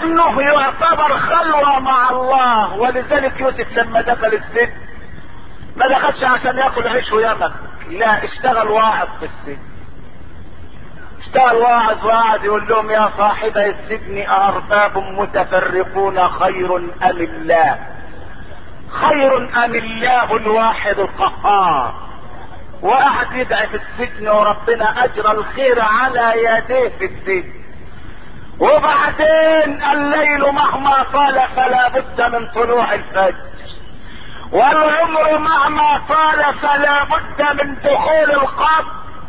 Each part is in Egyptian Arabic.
سجنه يعتبر خلوة مع الله ولذلك يوسف لما دخل السجن ما دخلش عشان ياكل عيش ويمك لا اشتغل واعظ في السجن اشتغل واعظ واعظ يقول لهم يا صاحب السجن أأرباب متفرقون خير أم الله خير أم الله الواحد القهار وقعد يدعي في السجن وربنا أجرى الخير على يديه في السجن وبعدين الليل مهما طال فلا بد من طلوع الفجر والعمر مهما طال فلا بد من دخول القبر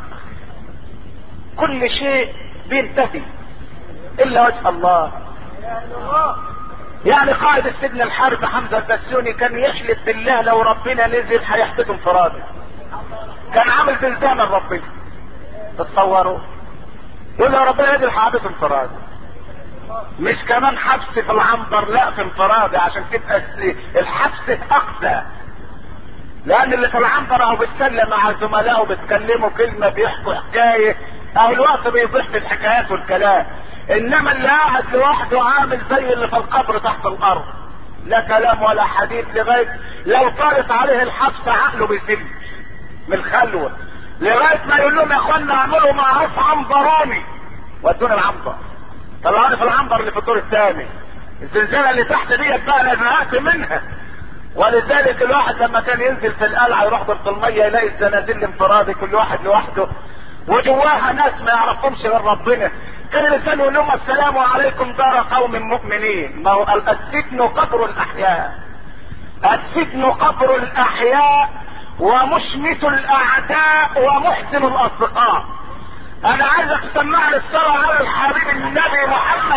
كل شيء بينتهي الا وجه الله يعني قائد السجن الحرب حمزه البسيوني كان يحلف بالله لو ربنا نزل هيحبسه انفرادا كان عامل زلزال ربنا تتصوروا يقول لو ربنا نزل هيحبسه انفرادا مش كمان حبس في العنبر لا في انفرادي عشان تبقى الحبس اقسى لان اللي في العنبر اهو بيتكلم مع زملائه بيتكلموا كلمه بيحكوا حكايه اهو الوقت بيضيع في الحكايات والكلام انما اللي قاعد لوحده عامل زي اللي في القبر تحت الارض لا كلام ولا حديث لغايه لو طالت عليه الحبس عقله بيسل من الخلوه لغايه ما يقول لهم يا اخوانا اعملوا معروف عنبروني ودوني العنبر طلعوني في العنبر اللي في الدور الثاني الزلزال اللي تحت ديت بقى انا زهقت منها ولذلك الواحد لما كان ينزل في القلعه يروح ضرب الميه يلاقي الزنازل انفرادي كل واحد لوحده وجواها ناس ما يعرفهمش غير ربنا كان الانسان يقول لهم السلام عليكم دار قوم مؤمنين ما هو السجن قبر الاحياء السجن قبر الاحياء ومشمت الاعداء ومحسن الاصدقاء انا عايزك تسمعني الصلاة على الحبيب النبي محمد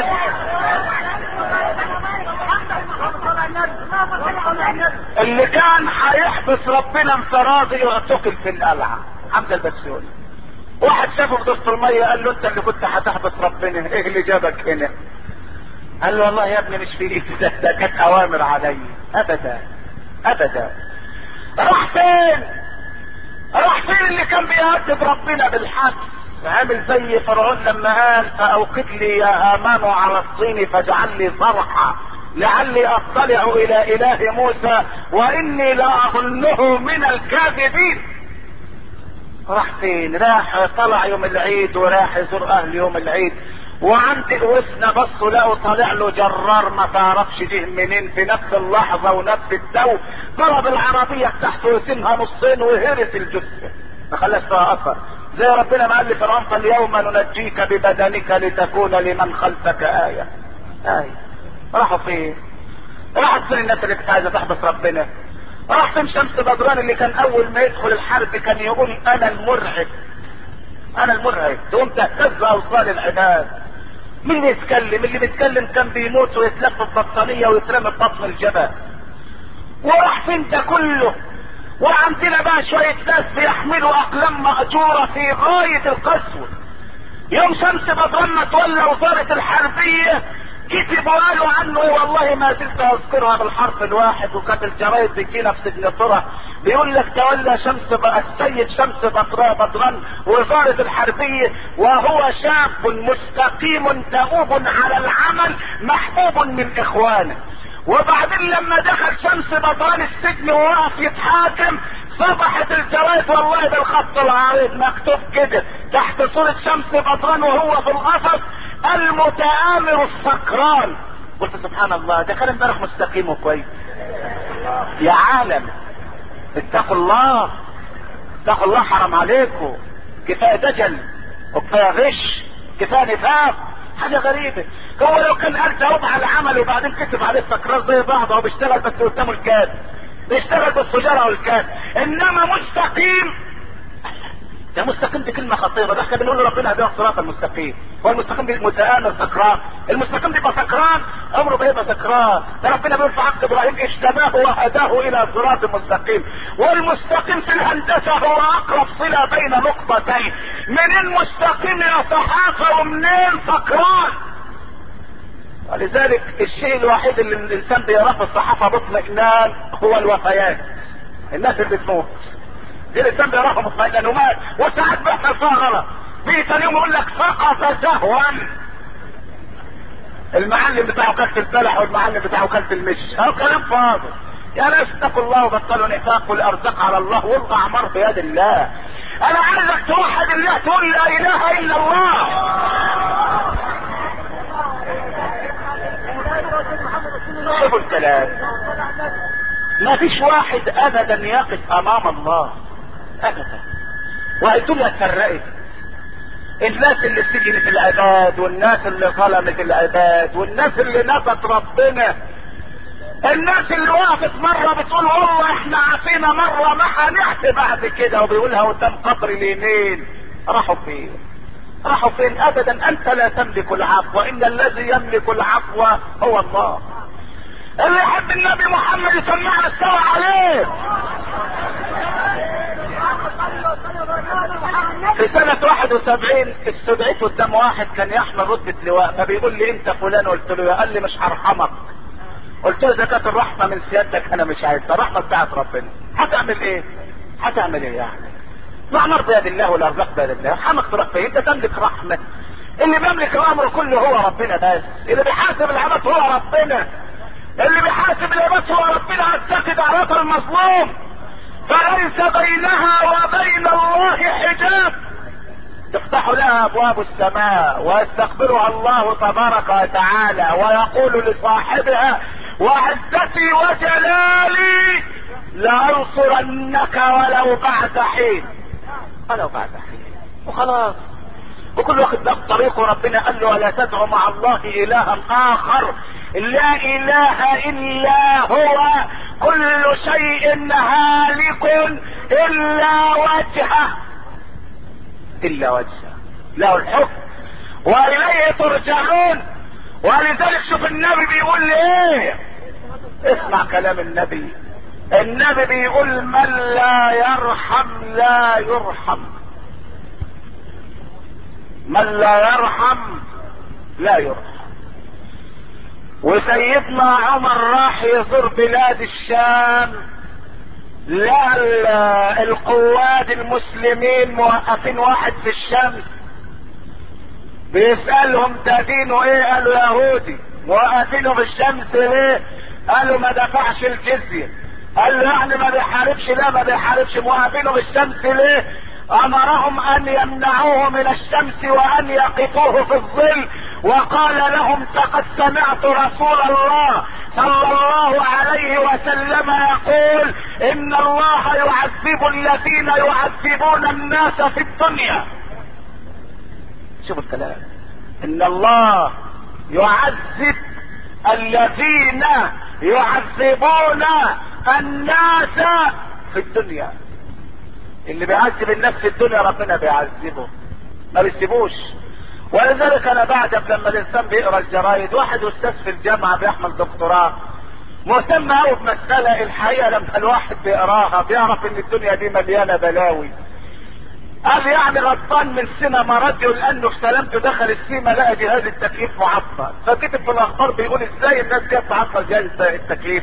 اللي كان هيحبس ربنا انفرادي واعتقل في القلعة حمزة البسيوني واحد شافه في دورة المية قال له انت اللي كنت هتحبس ربنا ايه اللي جابك هنا قال له والله يا ابني مش في ايدي ده, ده كانت اوامر علي ابدا ابدا راح فين راح فين اللي كان بيهدد ربنا بالحبس عامل زي فرعون لما قال فاوقد لي يا هامان على الصين فاجعل لي صرحا لعلي اطلع الى اله موسى واني لاظنه من الكاذبين راح فين راح طلع يوم العيد وراح يزور اهل يوم العيد وعند الوسنة بصوا لقوا طالع له جرار ما تعرفش جه منين في نفس اللحظة ونفس التو ضرب العربية بتاعته وسمها نصين وهرس الجثة ما خلاش فيها اثر زي ربنا ما قال لفرعون فاليوم ننجيك ببدنك لتكون لمن خلفك آية آية راحوا فين؟ راحت فين الناس اللي كانت عايزة تحبس ربنا؟ راح فين شمس بدران اللي كان أول ما يدخل الحرب كان يقول أنا المرعب أنا المرعب تقوم تهتز أوصال العباد مين اللي يتكلم؟ اللي بيتكلم كان بيموت ويتلف في بطانية ويترمي في بطن الجبل وراح فين ده كله؟ وعندنا بقى شوية ناس بيحملوا أقلام مأجورة في غاية القسوة يوم شمس بدران ما تولى وزارة الحربية كتبوا قالوا عنه والله ما زلت اذكرها بالحرف الواحد وكانت الجرايد بتجينا في سجنترة بيقول لك تولى شمس بقى السيد شمس بدران وزارة الحربية وهو شاب مستقيم تؤوب على العمل محبوب من اخوانه وبعدين لما دخل شمس بدران السجن ووقف يتحاكم صبحت الجواد والله بالخط العريض مكتوب كده تحت صورة شمس بدران وهو في القفص المتآمر السكران قلت سبحان الله ده كان امبارح مستقيم وكويس يا عالم اتقوا الله اتقوا الله حرام عليكم كفايه دجل وكفايه غش كفايه نفاق حاجه غريبه هو لو كان قال جاوب على عمل وبعدين كتب عليه السكران زي بعض هو بيشتغل بس قدامه الكاد بيشتغل بالسجاره والكاد انما مستقيم ده مستقيم دي كلمه خطيره ده احنا بنقول لربنا اهدنا الصراط المستقيم هو المستقيم دي متآمر سكران المستقيم بيبقى سكران عمره ما يبقى سكران ده ربنا بيقول في حق ابراهيم اجتباه وهداه الى صراط مستقيم والمستقيم في الهندسه هو اقرب صله بين نقطتين منين مستقيم يا صحافه ومنين سكران ولذلك الشيء الوحيد اللي الانسان بيراه في الصحافه باطمئنان هو الوفيات الناس اللي بتموت دي الانسان بيراها مطمئنا ومات وساعات بيحصل فيها غلط بيجي ثاني يوم يقول لك سقط سهوا المعلم بتاعه كلت البلح والمعلم بتاعه كلت المش هو كلام فاضي يا ناس اتقوا الله وبطلوا نفاق والارزاق على الله والاعمار بيد الله انا عايزك توحد الله تقول لا اله الا الله شوفوا الكلام ما فيش واحد ابدا يقف امام الله ابدا والدنيا اتفرقت الناس اللي سجنت العباد والناس اللي ظلمت العباد والناس اللي نفت ربنا الناس اللي وقفت مرة بتقول والله احنا عافينا مرة ما هنعفي بعد كده وبيقولها قدام قبر اليمين راحوا فين راحوا فين ابدا انت لا تملك العفو ان الذي يملك العفو هو الله اللي يحب النبي محمد يسمعنا السوا عليه في سنة 71 استدعيت قدام واحد كان يحمل رتبة لواء فبيقول لي انت فلان قلت له قال لي مش هرحمك قلت له زكاة الرحمة من سيادتك انا مش عايزها الرحمة بتاعت ربنا هتعمل ايه هتعمل ايه يعني الامر بيد الله والارزاق بيد الله رحمك تروح فين انت تملك رحمة اللي بيملك الامر كله هو ربنا بس اللي بيحاسب العباد هو ربنا اللي بيحاسب العباد هو ربنا اعتقد على المظلوم فليس بينها وبين الله حجاب تفتح لها ابواب السماء ويستقبلها الله تبارك وتعالى ويقول لصاحبها وعزتي وجلالي لانصرنك ولو بعد حين ولو بعد حين وخلاص وكل واحد له طريقه ربنا قال له ولا تدعو مع الله الها اخر لا اله الا هو كل شيء هالك الا وجهه الا وجهه له الحكم واليه ترجعون ولذلك شوف النبي بيقول ايه اسمع كلام النبي النبي بيقول من لا يرحم لا يرحم من لا يرحم لا يرحم وسيدنا عمر راح يزور بلاد الشام لا القواد المسلمين موقفين واحد في الشمس بيسألهم ده دينه ايه قالوا يهودي موقفينه في الشمس ليه قالوا ما دفعش الجزية قال له يعني ما بيحاربش لا ما بيحاربش موقفينه في الشمس ليه امرهم ان يمنعوه من الشمس وان يقفوه في الظل وقال لهم لقد سمعت رسول الله صلى الله عليه وسلم يقول ان الله يعذب الذين يعذبون الناس في الدنيا شوف الكلام ان الله يعذب الذين يعذبون الناس في الدنيا اللي بيعذب الناس في الدنيا ربنا بيعذبه ما بيسيبوش ولذلك انا بعجب لما الانسان بيقرا الجرايد واحد استاذ في الجامعه بيحمل دكتوراه مهتم قوي بمساله الحقيقه لما الواحد بيقراها بيعرف ان الدنيا دي مليانه بلاوي قال يعني غضبان من سينما راديو لانه في سلامته دخل السيما لقى جهاز التكييف معطل فكتب في الاخبار بيقول ازاي الناس جت تعطل جهاز التكييف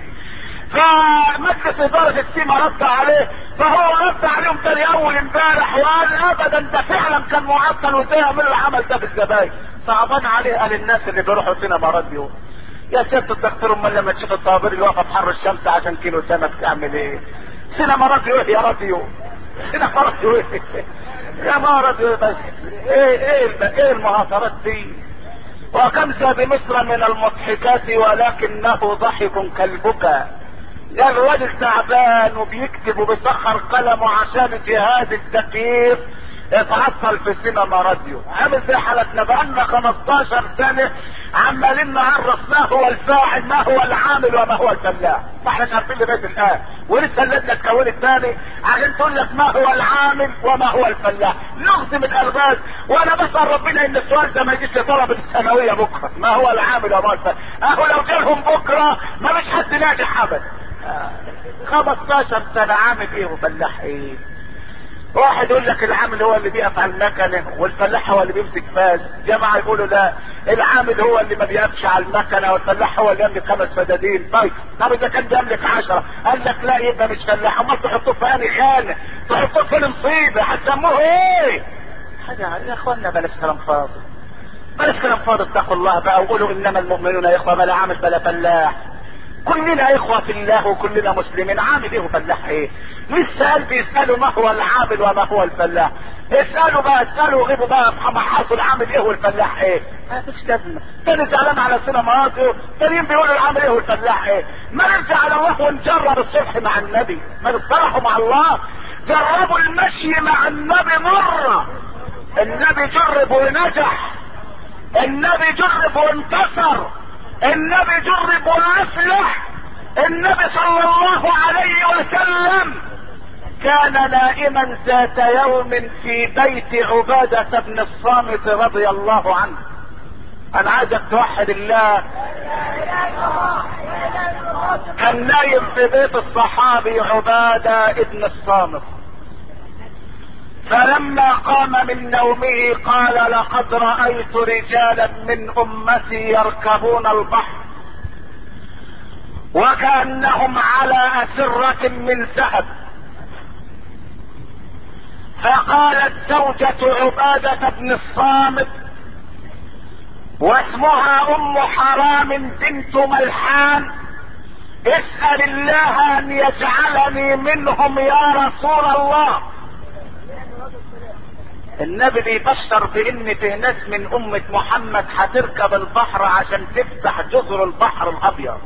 فمجلس اداره السيما رد عليه فهو رد عليهم تاني اول امبارح وقال ابدا ده فعلا كان معطل وازاي يعملوا العمل ده في الزباين صعبان عليه قال الناس اللي بيروحوا سينما راديو يا سيادة الدكتور امال لما تشوف الطوابير اللي واقفه في حر الشمس عشان كيلو سمك تعمل ايه؟ سينما راديو ايه يا راديو؟ سينما راديو ايه؟ يا ما راديو بس ايه ايه ايه المهاترات دي؟ وكمس بمصر من المضحكات ولكنه ضحك كالبكاء يا الراجل تعبان وبيكتب وبيسخر قلمه عشان جهاز التكييف اتعطل في سينما راديو عامل زي حالتنا بقالنا 15 سنة عمالين نعرف ما هو الفاعل ما هو العامل وما هو الفلاح ما احناش عارفين لغايه الان ولسه اللجنه اتكونت تاني عشان تقول لك ما هو العامل وما هو الفلاح لغز من الغاز وانا بسال ربنا ان السؤال ده ما يجيش لطلبه الثانويه بكره ما هو العامل وما هو الفلاح اهو لو جالهم بكره ما فيش حد ناجح ابدا 15 سنة عامل ايه وفلاح ايه واحد يقول لك العامل هو اللي بيقف على المكنة والفلاح هو اللي بيمسك فاس جماعة يقولوا لا العامل هو اللي ما بيقفش على المكنة والفلاح هو اللي يملك خمس فدادين طيب طب اذا كان بيملك عشرة قال لك لا يبقى مش فلاح امال تحطوه في انهي خانة تحطوه في المصيبة هتسموه ايه حاجة يا اخوانا بلاش كلام فاضي بلاش كلام فاضي اتقوا الله بقى وقولوا انما المؤمنون يا اخوه بلا عامل بلا فلاح كلنا اخوة في الله وكلنا مسلمين عامل ايه وفلاح ايه لسه قال بيسألوا ما هو العامل وما هو الفلاح اسألوا بقى اسألوا غيبوا بقى محمد حاصل عامل ايه والفلاح ايه ما فيش لازمة تاني زعلان على سنة مناطق تانيين بيقولوا العامل ايه والفلاح ايه ما نرجع على الله ونجرب الصلح مع النبي ما نصطلحوا مع الله جربوا المشي مع النبي مرة النبي جرب ونجح النبي جرب وانتصر النبي جرب وافلح النبي صلى الله عليه وسلم كان نائما ذات يوم في بيت عبادة بن الصامت رضي الله عنه انا عايزك توحد الله كان نايم في بيت الصحابي عبادة ابن الصامت فلما قام من نومه قال لقد رأيت رجالا من امتي يركبون البحر وكأنهم على أسرة من ذهب فقالت زوجة عبادة بن الصامت واسمها ام حرام بنت ملحان اسأل الله ان يجعلني منهم يا رسول الله النبي بيبشر بان في ناس من امة محمد هتركب البحر عشان تفتح جزر البحر الابيض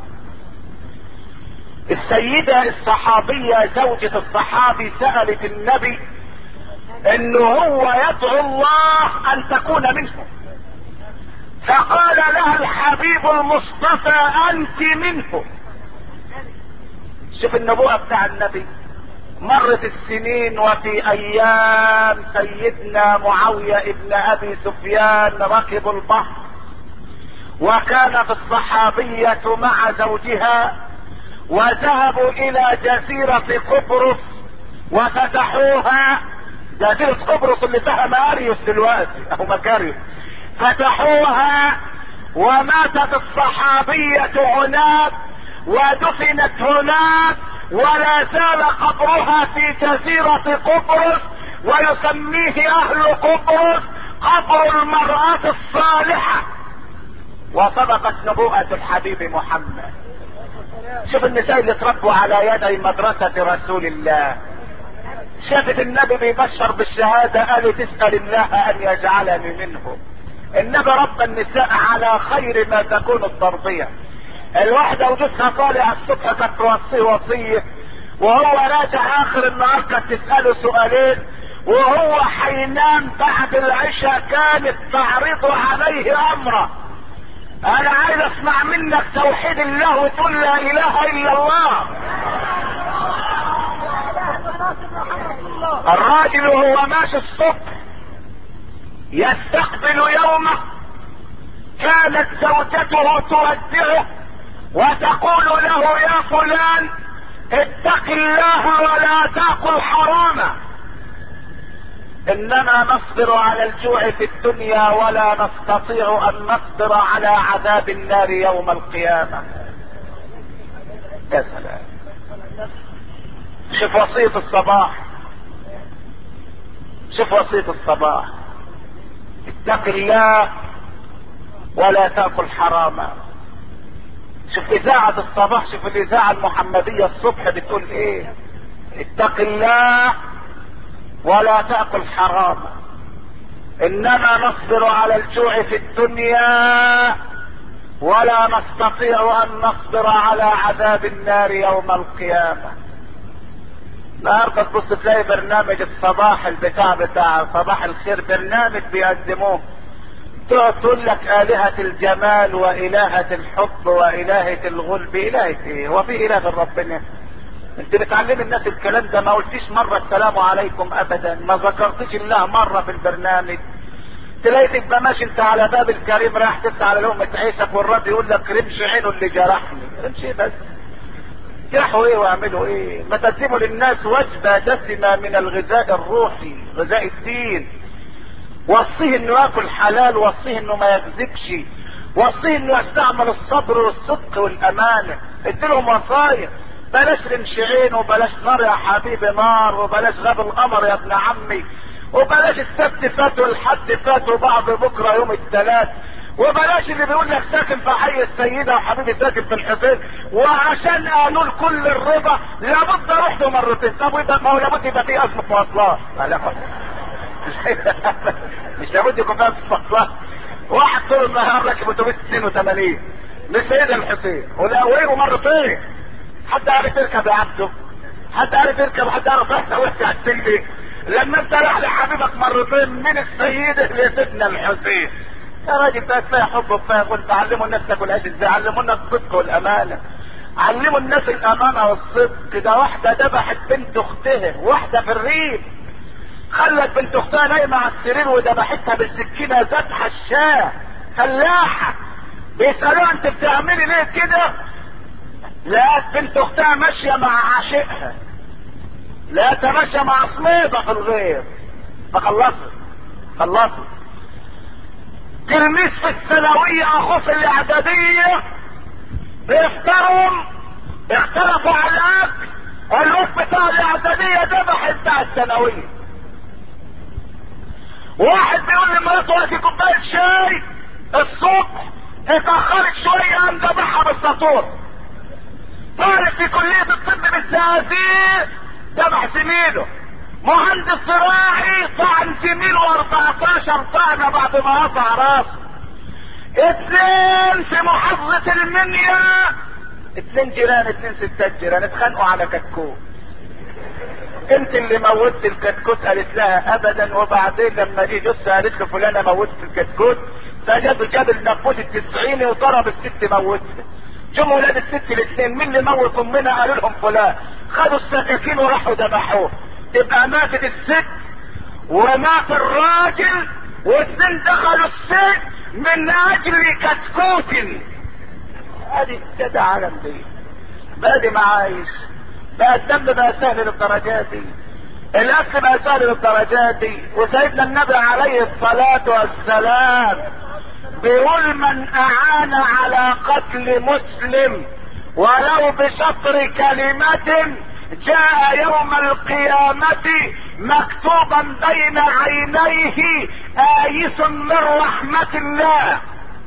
السيدة الصحابية زوجة الصحابي سألت النبي انه هو يدعو الله ان تكون منهم فقال لها الحبيب المصطفى انت منه شوف النبوءة بتاع النبي مرت السنين وفي ايام سيدنا معاوية ابن ابي سفيان ركبوا البحر وكانت الصحابية مع زوجها وذهبوا الى جزيرة قبرص وفتحوها جزيرة قبرص اللي فيها ماريوس دلوقتي او مكاريوس فتحوها وماتت الصحابية هناك ودفنت هناك ولا زال قبرها في جزيرة قبرص ويسميه اهل قبرص قبر المرأة الصالحة وصدقت نبوءة الحبيب محمد شوف النساء اللي تربوا على يدي مدرسة رسول الله شافت النبي بيبشر بالشهادة قالوا تسأل الله ان يجعلني منهم النبي رب النساء على خير ما تكون التربية الواحدة وجوزها طالع الصبح كانت توصيه وصية وهو راجع اخر النهار كانت تسأله سؤالين وهو حينام بعد العشاء كانت تعرض عليه امره انا عايز اسمع منك توحيد الله وتقول لا اله الا الله الراجل وهو ماشي الصبح يستقبل يومه كانت زوجته تودعه وتقول له يا فلان اتق الله ولا تاكل حراما اننا نصبر على الجوع في الدنيا ولا نستطيع ان نصبر على عذاب النار يوم القيامة يا سلام شوف وصية الصباح شوف وصية الصباح اتق الله ولا تاكل حراما شوف اذاعة الصباح شوف الاذاعة المحمدية الصبح بتقول ايه اتق الله ولا تأكل حراما انما نصبر على الجوع في الدنيا ولا نستطيع ان نصبر على عذاب النار يوم القيامة النهارده تبص تلاقي برنامج الصباح البتاع بتاع صباح الخير برنامج بيقدموه تقعد تقول لك آلهة الجمال وإلهة الحب وإلهة الغلب إلهة إيه؟ هو في إله غير ربنا؟ انت بتعلم الناس الكلام ده ما قلتيش مرة السلام عليكم ابدا ما ذكرتش الله مرة في البرنامج تلاقي تبقى ماشي انت على باب الكريم رايح تفتح على لقمة عيشك والراجل يقول لك رمش عينه اللي جرحني رمش ايه بس جرحوا ايه واعملوا ايه ما تقدموا للناس وجبة دسمة من الغذاء الروحي غذاء الدين وصيه انه ياكل حلال وصيه انه ما يكذبش وصيه انه يستعمل الصبر والصدق والامانة اديلهم وصايا بلاش رمش عين وبلاش نار يا حبيبي نار وبلاش غاب القمر يا ابن عمي وبلاش السبت فات والحد فات وبعض بكره يوم الثلاث وبلاش اللي بيقول لك ساكن في حي السيده وحبيبي ساكن في الحسين وعشان قالوا كل الرضا لابد اروح له مرتين طب ويبقى ما هو لابد يبقى فيه ازمه مواصلات لا مش لابد يكون فيها مواصلات واحد طول النهار راكب اتوبيس 82 لسيدنا الحسين ولاويه مرتين حد عارف يركب يا عبده حد عارف يركب حد عارف يحصل ويرجع السلم لما انت رايح لحبيبك مرتين من السيده لسيدنا الحسين يا راجل ده كفايه حب وكفايه قلت علموا الناس تاكل عيش ازاي علموا الناس الصدق والامانه علموا الناس الامانه والصدق ده واحده ذبحت بنت اختها واحده في الريف خلت بنت اختها نايمه على السرير وذبحتها بالسكينه ذبحه الشاه فلاحه بيسالوها انت بتعملي ليه كده لقت بنت اختها ماشيه مع عاشقها لا ماشيه مع صميده في الغير فخلصت خلصت تلميذ في الثانويه اخوه في الاعداديه بيفطرهم اختلفوا على الاكل الوقت بتاع الاعداديه ذبح بتاع الثانويه واحد بيقول لمراته وقت كوبايه شاي الصبح اتاخرت شويه قام ذبحها بالساطور طالب في كليه الطب بالزقازيق ذبح زميله مهندس زراعي طعن زميله 14 طعنه بعد ما قطع راسه اتنين في محافظة المنيا اتنين جيران اتنين ستات جيران اتخانقوا على كتكوت انت اللي موتت الكتكوت قالت لها ابدا وبعدين لما جه جثة قالت له فلانة موتت الكتكوت فجاب جاب النبوت التسعيني وضرب الست موتها جم ولاد الست الاثنين مين اللي موت امنا قالوا لهم فلان خدوا السكاكين وراحوا ذبحوه تبقى ماتت الست ومات الراجل واثنين دخلوا السجن من اجل كتكوت ادي ابتدى عالم دي بقى دي معايش بقى الدم بقى سهل للدرجات دي الاكل بقى سهل للدرجات دي وسيدنا النبي عليه الصلاة والسلام بيقول من اعان على قتل مسلم ولو بشطر كلمة جاء يوم القيامة مكتوبا بين عينيه آيس من رحمة الله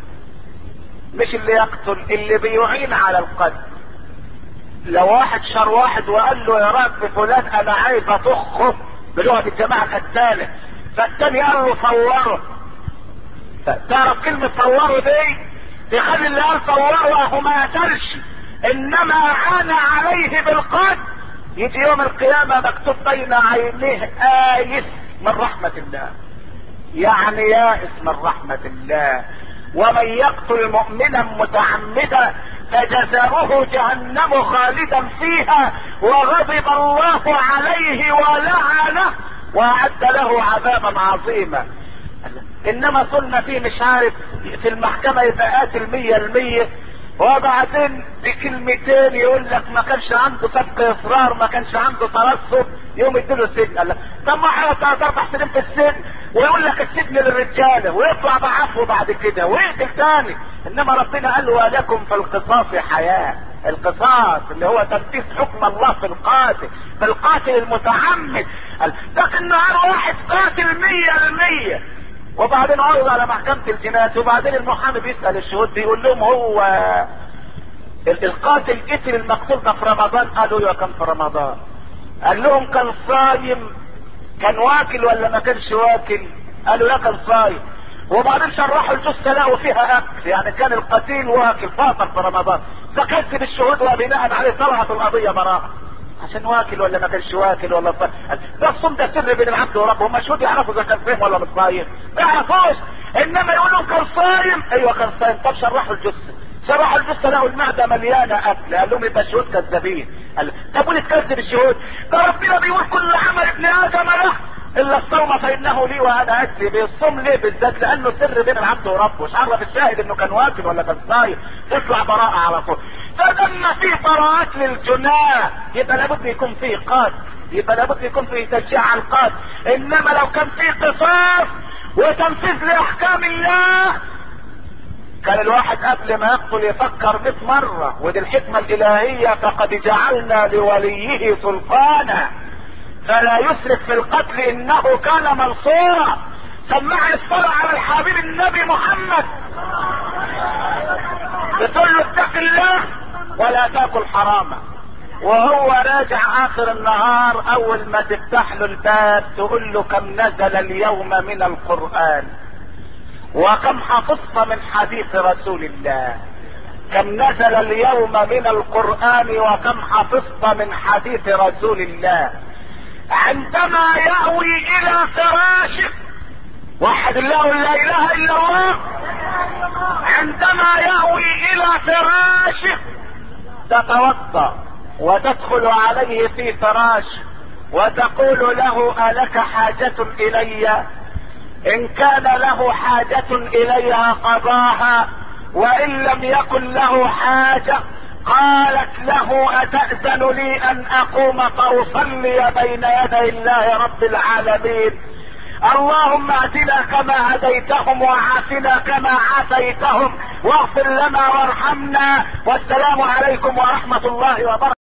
مش اللي يقتل اللي بيعين على القتل لو واحد شر واحد وقال له يا رب فلان انا عايز اطخه بلغة الجماعة القتالة فالتاني قال له صوره تعرف كلمة صوره دي تخلي اللي قال صوره اهو ما قتلش انما عانى عليه بالقتل يجي يوم القيامة مكتوب بين عينيه آيس من رحمة الله يعني يائس من رحمة الله ومن يقتل مؤمنا متعمدا فجزاؤه جهنم خالدا فيها وغضب الله عليه ولعنه واعد له عذابا عظيما انما صلنا فيه مش عارف في المحكمة يبقى قاتل مية المية وبعدين بكلمتين يقول لك ما كانش عنده سبق اصرار ما كانش عنده ترصد يوم يديله السجن قال لك طب ما احنا ثلاث اربع سنين في السجن ويقول لك السجن للرجاله ويطلع بعفو بعد كده ويقتل تاني انما ربنا قال ولكم في القصاص حياه القصاص اللي هو تنفيذ حكم الله في القاتل في القاتل المتعمد لكن نهار واحد قاتل مية المية وبعدين عرض على محكمة الجنايات وبعدين المحامي بيسأل الشهود بيقول لهم هو القاتل قتل المقتول ده في رمضان قالوا ايوه كان في رمضان قال لهم كان صايم كان واكل ولا ما كانش واكل قالوا لا كان صايم وبعدين شرحوا الجثة لقوا فيها اكل يعني كان القتيل واكل فاطر في رمضان فكذب الشهود وبناء عليه طلعت القضية براءة عشان واكل ولا ما كانش واكل ولا صايم ده الصوم ده سر بين العبد وربه هم شهود يعرفوا اذا كان صايم ولا مش صايم ما يعرفوش انما يقولوا كان صايم ايوه كان صايم طب شرحوا الجثه شرحوا الجثه لقوا المعده مليانه اكل قال لهم يبقى الشهود كذابين قال طب وليه تكذب الشهود ده ربنا بيقول كل عمل ابن ادم له الا الصوم فانه لي وانا اجزي بالصوم ليه بالذات لانه سر بين العبد وربه مش عرف الشاهد انه كان واكل ولا كان صايم تطلع براءه على طول فلما في براءات للجناه يبقى لابد يكون فيه قاتل يبقى لابد يكون فيه تشجيع على القاتل انما لو كان فيه قصاص وتنفيذ لاحكام الله كان الواحد قبل ما يقتل يفكر 100 مرة ودي الحكمة الإلهية فقد جعلنا لوليه سلطانا فلا يسرف في القتل انه كان منصورا سمعني الصلاة على الحبيب النبي محمد بتقول له اتق الله ولا تاكل حراما وهو راجع اخر النهار اول ما تفتح له الباب تقول له كم نزل اليوم من القرآن وكم حفظت من حديث رسول الله كم نزل اليوم من القرآن وكم حفظت من حديث رسول الله عندما يأوي الى فراشك وحد الله لا اله الا الله عندما يأوي الى فراشك تتوضا وتدخل عليه في فراش وتقول له ألك حاجة إلي إن كان له حاجة إليها قضاها وإن لم يكن له حاجة قالت له أتأذن لي أن أقوم فأصلي بين يدي الله رب العالمين اللهم اهدنا كما هديتهم وعافنا كما عافيتهم واغفر لنا وارحمنا والسلام عليكم ورحمة الله وبركاته